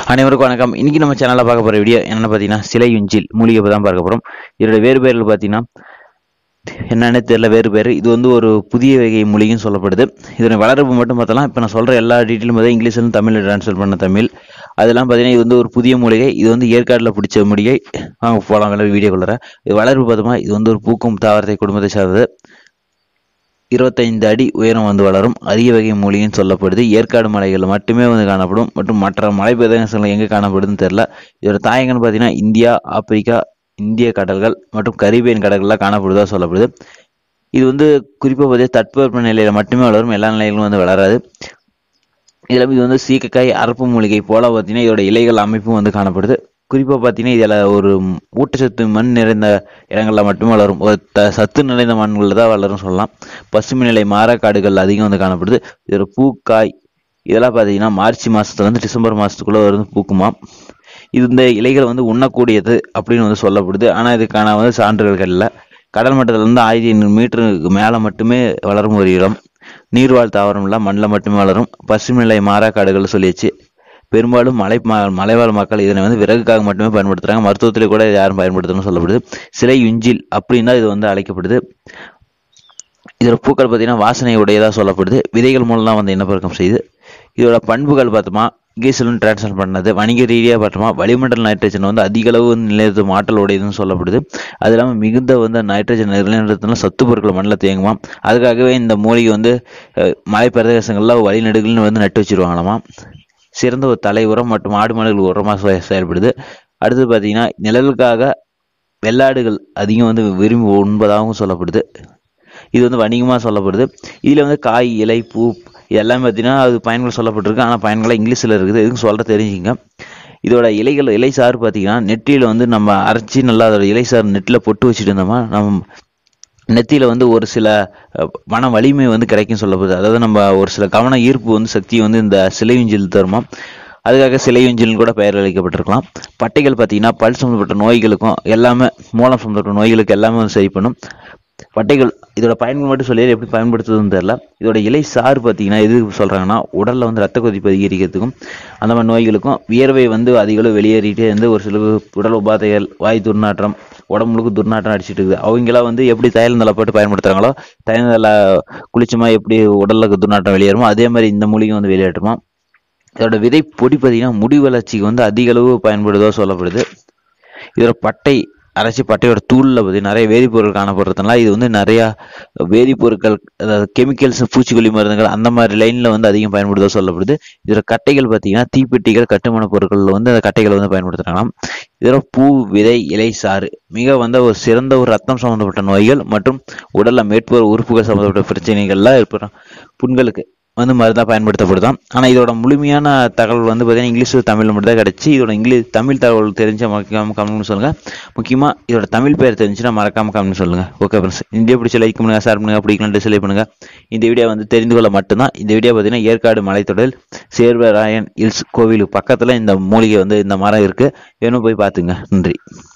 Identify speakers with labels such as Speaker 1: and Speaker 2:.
Speaker 1: அனைவருக்கும் வணக்கம் இன்னைக்கு நம்ம சேனலில் பார்க்க போகிற வீடியோ என்னென்னு பார்த்தீங்கன்னா சிலை யுஞ்சில் மூலிகை தான் பார்க்க போகிறோம் இதோட வேறு பேர்கள் பார்த்தீங்கன்னா என்னன்னு தெரியல வேறு பேர் இது வந்து ஒரு புதிய வகை மூலிகைன்னு சொல்லப்படுது இதோட வளர்ப்பு மட்டும் பார்த்தலாம் இப்போ நான் சொல்கிற எல்லா டீட்டெயிலும் பார்த்தா இங்கிலீஷ்ல தமிழில் ட்ரான்ஸ்ஃபர் பண்ண தமிழ் அதெல்லாம் பார்த்தீங்கன்னா இது வந்து ஒரு புதிய மூலிகை இது வந்து ஏற்காட்டில் பிடிச்ச மூலிகை வாங்க போகலாம் வீடியோ கொள்ளுறேன் இது வளர்ப்பு பார்த்தோமா இது வந்து ஒரு பூக்கும் தாவரத்தை குடும்பத்தை சார்ந்தது இருபத்தைந்து அடி உயரம் வந்து வளரும் அரிய வகை மூலிகைன்னு சொல்லப்படுது ஏற்காடு மலைகளில் மட்டுமே வந்து காணப்படும் மற்றும் மற்ற மலை பிரதேசங்கள் எங்கே காணப்படுதுன்னு தெரில இதோட தாயங்கன்னு பார்த்தீங்கன்னா இந்தியா ஆப்பிரிக்கா இந்திய கடல்கள் மற்றும் கரீபியன் கடல்கள்லாம் காணப்படுவதாக சொல்லப்படுது இது வந்து குறிப்பாக பார்த்தீங்கன்னா தட்பவெப்ப நிலையில் மட்டுமே வளரும் எல்லா நிலைகளிலும் வந்து வளராது இதில் இது வந்து சீக்கக்காய் அரப்பு மூலிகை போல பார்த்தீங்கன்னா இதோட இலைகள் அமைப்பும் வந்து காணப்படுது குறிப்பாக பார்த்தீங்கன்னா இதில் ஒரு ஊட்டச்சத்து மண் நிறைந்த இடங்களில் மட்டுமே வளரும் ஒரு த சத்து நிறைந்த மண்களில் தான் வளரும் சொல்லலாம் பசுமை நிலை மாறக்காடுகள் அதிகம் வந்து காணப்படுது இதோட பூக்காய் இதெல்லாம் பார்த்தீங்கன்னா மார்ச் மாதத்துலேருந்து டிசம்பர் மாதத்துக்குள்ளே வந்து பூக்குமாம் இது இந்த இலைகள் வந்து உண்ணக்கூடியது அப்படின்னு வந்து சொல்லப்படுது ஆனால் இதுக்கான வந்து சான்றுகள் இல்லை கடல் மட்டத்திலேருந்து ஆயிரத்தி ஐநூறு மீட்டருக்கு மேலே மட்டுமே வளரும் ஒரு இடம் நீர்வாழ் தாவரம் இல்லை மண்ணில் மட்டுமே வளரும் பசுமை நிலை மாறாக்காடுகள் சொல்லியாச்சு பெரும்பாலும் மலை ம- மலைவாழ் மக்கள் இதனை வந்து விறகுக்காக மட்டுமே பயன்படுத்துறாங்க மருத்துவத்தில் கூட இதை யாரும் பயன்படுத்தணும்னு சொல்லப்படுது சிலை யுஞ்சில் அப்படின்னா இது வந்து அழைக்கப்படுது இதோட பூக்கள் பார்த்தீங்கன்னா வாசனை உடையதாக சொல்லப்படுது விதைகள் மூலம் தான் வந்து இனப்பெருக்கம் செய்யுது இதோட பண்புகள் பார்த்தோமா இங்கிலீஷிலும் டிரான்ஸ்ஃபர் பண்ணது வணிக ரீதியாக பார்த்தோமா வளிமண்டல நைட்ரஜன் வந்து அதிக அளவு வந்து நிலைநிறுத்தும் ஆற்றல் உடையதுன்னு சொல்லப்படுது அது இல்லாமல் மிகுந்த வந்து நைட்ரஜன் நிலைநிறுத்தினா சத்து பொருட்கள் மண்ணில் தேங்குமாம் அதுக்காகவே இந்த மூலிகை வந்து அஹ், மலை பிரதேசங்களில் வழிநடுகள்னு வந்து நட்டு வச்சிருவாங்களாமா சிறந்த ஒரு தலை உரம் மற்றும் ஆடு மாடுகள் உரமாக செய- செயல்படுது அடுத்து பார்த்தீங்கன்னா நிழலுக்காக வெள்ளாடுகள் அதிகம் வந்து விரும்பி உண்பதாகவும் சொல்லப்படுது இது வந்து வணிகமாக சொல்லப்படுது இதில் வந்து காய் இலை பூ இது எல்லாமே பார்த்தீங்கன்னா அது பயன்கள் சொல்லப்பட்டிருக்கு ஆனால் பயன்களாக இங்கிலீஷில் இருக்குது எதுக்கும் சொல்கிற தெரிஞ்சுங்க இதோட இலைகள் இலை சாறு பார்த்தீங்கன்னா நெற்றியில் வந்து நம்ம அரைச்சி நல்லா அதோட இலை சாறு நெட்டில் பொட்டு வச்சுட்டு இருந்தோமா நம்ம நெத்தியில் வந்து ஒரு சில அஹ், மன வலிமை வந்து கிடைக்கும் சொல்லப்படுது அதாவது நம்ம ஒரு சில கவன ஈர்ப்பு வந்து சக்தி வந்து இந்த சிலையுஞ்சில் தருமா அதுக்காக சிலையுஞ்சில் கூட பெயர் அளிக்கப்பட்டிருக்கலாம் பட்டைகள் பார்த்தீங்கன்னா பல் சம்மந்தப்பட்ட நோய்களுக்கும் எல்லாமே மூலம் சம்மந்தப்பட்ட நோய்களுக்கு எல்லாமே வந்து சரி பண்ணும் பட்டைகள் இதோட பயன்கள் மட்டும் சொல்லி எப்படி பயன்படுத்துறதுன்னு தெரியல இதோட இலை சாறு பார்த்தீங்கன்னா எது சொல்கிறாங்கன்னா உடலில் வந்து ரத்த கொதிப்பு அதிகரிக்கிறதுக்கும் அந்த மாதிரி நோய்களுக்கும் வியர்வை வந்து அதிக அளவு வெளியேறிட்டே இருந்து ஒரு சில உடல் உபாதைகள் வாய் துர்நாற்றம் உடம்பு முழுக்க துர்நாற்றம் அடிச்சிட்டு இருக்குது அவங்களாம் வந்து எப்படி தையல் போட்டு பயன்படுத்துகிறாங்களோ தையல் குளிச்சமா எப்படி உடலுக்கு துர்நாற்றம் வெளியேறுமோ அதே மாதிரி இந்த மூலிகை வந்து வெளியேற்றுமா இதோட விதை பொடி பார்த்தீங்கன்னா முடி வளர்ச்சிக்கு வந்து அதிக அளவு பயன்படுதோ சொல்லப்படுது இதோட பட்டை அரைச்சி பட்டையோட தூளில் பற்றி நிறைய வேதிப்பொருட்கள் காணப்படுறதுனால இது வந்து நிறையா வேதிப்பொருட்கள் அதாவது கெமிக்கல்ஸ் பூச்சிக்கொல்லி மருந்துகள் அந்த மாதிரி லைனில் வந்து அதிகம் பயன்படுதோ சொல்லப்படுது இதோட கட்டைகள் பார்த்தீங்கன்னா தீப்பெட்டிகள் கட்டுமான பொருட்களில் வந்து அந்த கட்டைகளை வந்து பயன்படுத்துகிறாங்களாம் இதோட பூ விதை இலை சாறு மிக வந்து ஒரு சிறந்த ஒரு ரத்தம் சம்மந்தப்பட்ட நோய்கள் மற்றும் உடல்ல மேற்புற உறுப்புகள் சம்மந்தப்பட்ட பிரச்சனைகள்லாம் இருக்கிற புண்களுக்கு வந்து மருந்தாக பயன்படுத்தப்படுதாம் ஆனால் இதோட முழுமையான தகவல் வந்து பார்த்தீங்கன்னா இங்கிலீஷ் தமிழில் மட்டும் தான் கிடச்சி இதோட இங்கிலீஷ் தமிழ் தகவல் தெரிஞ்ச மறக்காம கமெண்ட் சொல்லுங்கள் முக்கியமாக இதோட தமிழ் பேர் தெரிஞ்சுன்னா மறக்காம கமெண்ட் சொல்லுங்கள் ஓகே ஃப்ரெண்ட்ஸ் இந்த வீடியோ பிடிச்ச லைக் பண்ணுங்க ஷேர் பண்ணுங்க பிடிக்கலாம் டிஸ்லைக் பண்ணுங்க இந்த வீடியோ வந்து தெரிந்து கொள்ள மட்டும்தான் இந்த வீடியோ பார்த்தீங்கன்னா ஏற்காடு மலைத்தொடரில் சேர்வராயன் ஹில்ஸ் கோவில் பக்கத்தில் இந்த மூலிகை வந்து இந்த மரம் இருக்குது வேணும் போய் பார்த்துங்க நன்றி